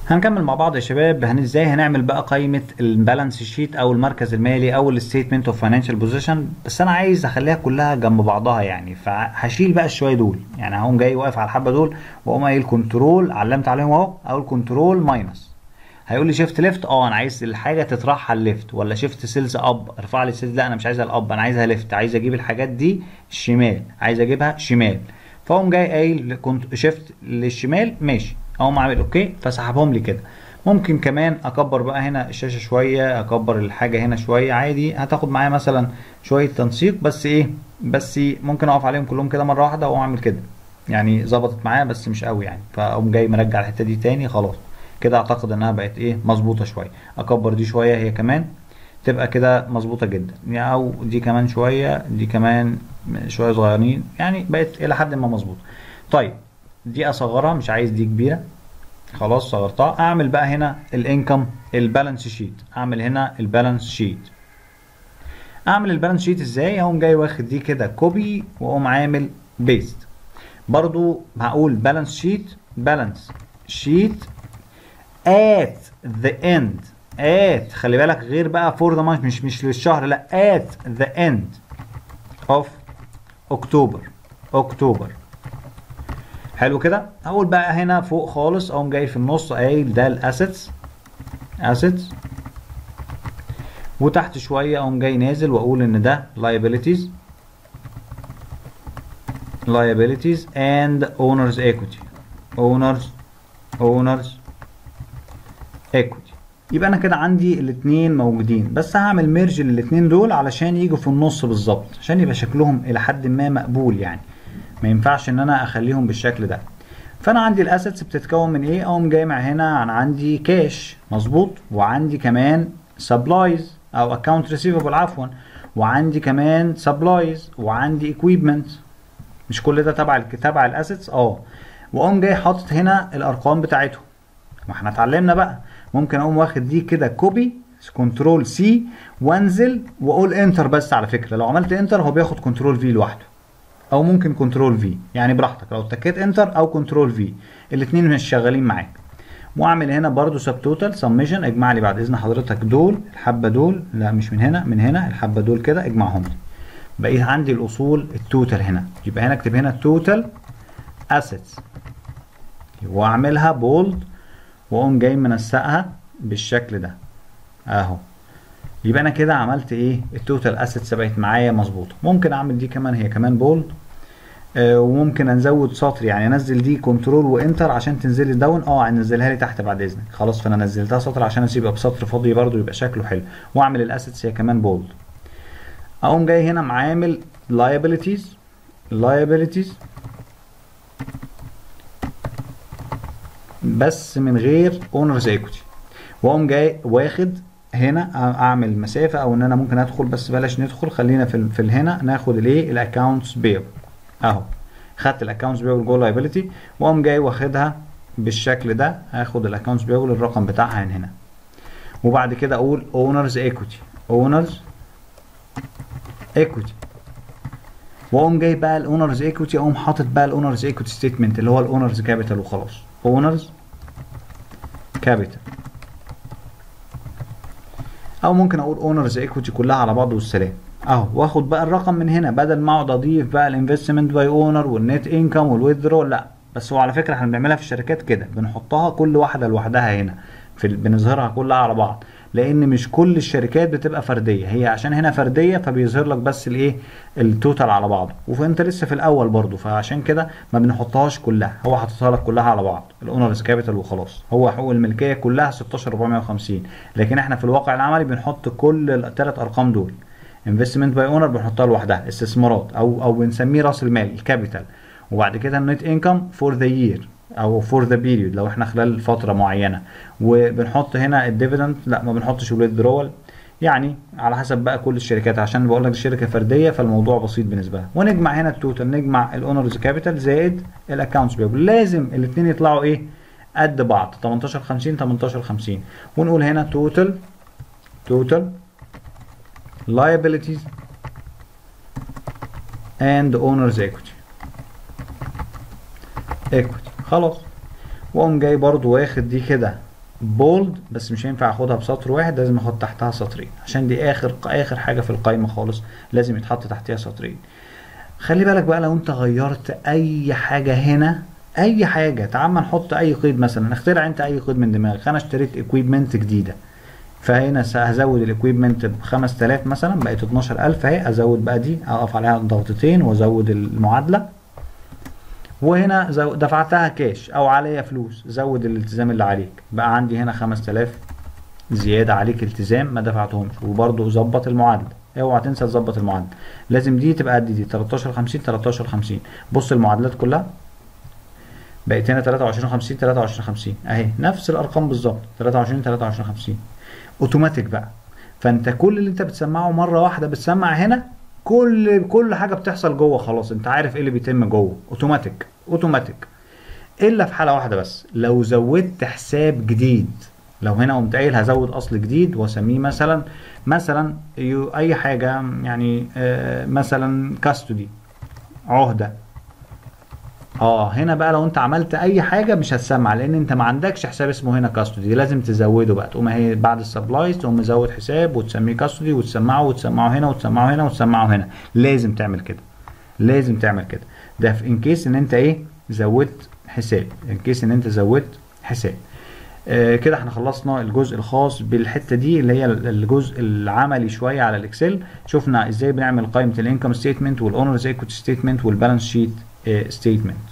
هنكمل مع بعض يا شباب هن ازاي هنعمل بقى قائمه البالانس شيت او المركز المالي او الستيتمنت اوف فاينانشال بوزيشن بس انا عايز اخليها كلها جنب بعضها يعني فهشيل بقى الشويه دول يعني هقوم جاي واقف على الحبه دول واقوم قايل كنترول علمت عليهم اهو اقول كنترول ماينس هيقول لي شيفت ليفت اه انا عايز الحاجه تطرحها على الليفت ولا شيفت سيلز اب ارفع لي سيلز لا انا مش عايزها الاب انا عايزها ليفت عايز اجيب الحاجات دي الشمال عايز اجيبها شمال فاقوم جاي قايل كنت شيفت للشمال ماشي اقوم عامل اوكي فسحبهم لي كده ممكن كمان اكبر بقى هنا الشاشه شويه اكبر الحاجه هنا شويه عادي هتاخد معايا مثلا شويه تنسيق بس ايه بس ممكن اقف عليهم كلهم كده مره واحده واقوم اعمل كده يعني ظبطت معايا بس مش قوي يعني فاقوم جاي مرجع الحته دي تاني خلاص كده اعتقد انها بقت ايه مظبوطه شويه اكبر دي شويه هي كمان تبقى كده مظبوطه جدا يعني او دي كمان شويه دي كمان شويه صغيرين يعني بقت الى حد ما مظبوطه طيب دي اصغرها مش عايز دي كبيره خلاص صغرتها اعمل بقى هنا الانكم البالانس شيت اعمل هنا البالانس شيت اعمل البالانس شيت ازاي اقوم جاي واخد دي كده كوبي واقوم عامل بيست برضو هقول بالانس شيت بالانس شيت at the end at خلي بالك غير بقى for the month مش مش للشهر لا at the end of اكتوبر اكتوبر حلو كده هقول بقى هنا فوق خالص اقوم جاي في النص قايل ده الاسيتس اسيتس وتحت شويه اقوم جاي نازل واقول ان ده liabilities liabilities and owners equity owners owners equity يبقى انا كده عندي الاثنين موجودين بس هعمل ميرج للاثنين دول علشان يجوا في النص بالظبط عشان يبقى شكلهم الى حد ما مقبول يعني ما ينفعش ان انا اخليهم بالشكل ده فانا عندي الاسيتس بتتكون من ايه اقوم جامع هنا انا عندي كاش مظبوط وعندي كمان سبلايز او اكونت ريسيفبل عفوا وعندي كمان سبلايز وعندي اكويبمنت مش كل ده تبع تبع الاسيتس اه واقوم جاي حاطط هنا الارقام بتاعتهم ما احنا اتعلمنا بقى ممكن اقوم واخد دي كده كوبي كنترول سي وانزل واقول انتر بس على فكره لو عملت انتر هو بياخد كنترول في لوحده او ممكن كنترول في يعني براحتك لو اتكيت انتر او كنترول في الاثنين مش شغالين معاك واعمل هنا برضو سب توتال سميشن اجمع لي بعد اذن حضرتك دول الحبه دول لا مش من هنا من هنا الحبه دول كده اجمعهم لي بقيت عندي الاصول التوتال هنا يبقى هنا اكتب هنا توتال اسيتس واعملها بولد واقوم جاي منسقها بالشكل ده اهو يبقى انا كده عملت ايه التوتال اسيتس بقت معايا مظبوطه ممكن اعمل دي كمان هي كمان بولد آه وممكن ازود سطر يعني انزل دي كنترول وانتر عشان تنزل لي داون اه انزلها لي تحت بعد اذنك خلاص فانا نزلتها سطر عشان اسيبها بسطر فاضي برده يبقى شكله حلو واعمل الاسيتس هي كمان بولد اقوم جاي هنا معامل liabilities liabilities بس من غير اونرز ايكوتي واقوم جاي واخد هنا اعمل مسافه او ان انا ممكن ادخل بس بلاش ندخل خلينا في في هنا ناخد الايه الاكونتس بيبل اهو خدت الاكونتس بيبل جوه لايبيلتي واقوم جاي واخدها بالشكل ده هاخد الاكونتس بيبل الرقم بتاعها من هنا وبعد كده اقول اونرز ايكوتي اونرز ايكوتي واقوم جاي بقى الاونرز ايكوتي اقوم حاطط بقى الاونرز ايكوتي ستيتمنت اللي هو الاونرز كابيتال وخلاص اونرز كابيتال او ممكن اقول اونرز ايكويتي كلها على بعض والسلام اهو واخد بقى الرقم من هنا بدل ما اقعد اضيف بقى الانفستمنت باي اونر والنت انكم والويذرو لا بس هو على فكره احنا بنعملها في الشركات كده بنحطها كل واحده لوحدها هنا في بنظهرها كلها على بعض لان مش كل الشركات بتبقى فرديه هي عشان هنا فرديه فبيظهر لك بس الايه التوتال على بعضه وانت لسه في الاول برضه فعشان كده ما بنحطهاش كلها هو حاططها لك كلها على بعض الاونرز كابيتال وخلاص هو حقوق الملكيه كلها 16450 لكن احنا في الواقع العملي بنحط كل الثلاث ارقام دول انفستمنت باي اونر بنحطها لوحدها استثمارات او او بنسميه راس المال الكابيتال وبعد كده النت انكم فور ذا يير او فور ذا بيريود لو احنا خلال فتره معينه وبنحط هنا الديفيدند لا ما بنحطش الويذرول يعني على حسب بقى كل الشركات عشان بقول لك الشركه فرديه فالموضوع بسيط بالنسبه لها ونجمع هنا التوتال نجمع الاونرز كابيتال زائد الاكونتس بيبل لازم الاثنين يطلعوا ايه قد بعض 18 50 18 50 ونقول هنا توتال توتال liabilities and owners equity equity خلاص واقوم جاي برضو واخد دي كده بولد بس مش هينفع اخدها بسطر واحد لازم اخد تحتها سطرين عشان دي اخر اخر حاجه في القايمه خالص لازم يتحط تحتها سطرين خلي بالك بقى لو انت غيرت اي حاجه هنا اي حاجه تعال ما نحط اي قيد مثلا اخترع انت اي قيد من دماغك انا اشتريت اكويبمنت جديده فهنا هزود الاكويبمنت ب 5000 مثلا بقت 12000 اهي ازود بقى دي اقف عليها ضغطتين وازود المعادله وهنا زو... دفعتها كاش او عليا فلوس زود الالتزام اللي عليك بقى عندي هنا 5000 زياده عليك التزام ما دفعتهمش وبرضه ظبط المعادله اوعى تنسى تظبط المعادله لازم دي تبقى قد دي 13 50 13 50 بص المعادلات كلها بقت هنا 23 50 23 50 اهي نفس الارقام بالظبط 23 23 50 اوتوماتيك بقى فانت كل اللي انت بتسمعه مره واحده بتسمع هنا كل كل حاجه بتحصل جوه خلاص انت عارف ايه اللي بيتم جوه اوتوماتيك اوتوماتيك الا في حاله واحده بس لو زودت حساب جديد لو هنا قمت قايل هزود اصل جديد واسميه مثلا مثلا اي حاجه يعني آه مثلا كاستودي عهده اه هنا بقى لو انت عملت اي حاجه مش هتسمع لان انت ما عندكش حساب اسمه هنا كاستودي لازم تزوده بقى تقوم اهي بعد السبلايز تقوم مزود حساب وتسميه كاستودي وتسمعه وتسمعه هنا وتسمعه هنا وتسمعه هنا لازم تعمل كده لازم تعمل كده ده في ان كيس ان انت ايه زودت حساب ان كيس ان انت زودت حساب آه كده احنا خلصنا الجزء الخاص بالحته دي اللي هي الجزء العملي شويه على الاكسل شفنا ازاي بنعمل قائمه الانكم ستيتمنت والاونرز ايكوتي ستيتمنت والبالانس شيت ستيتمنت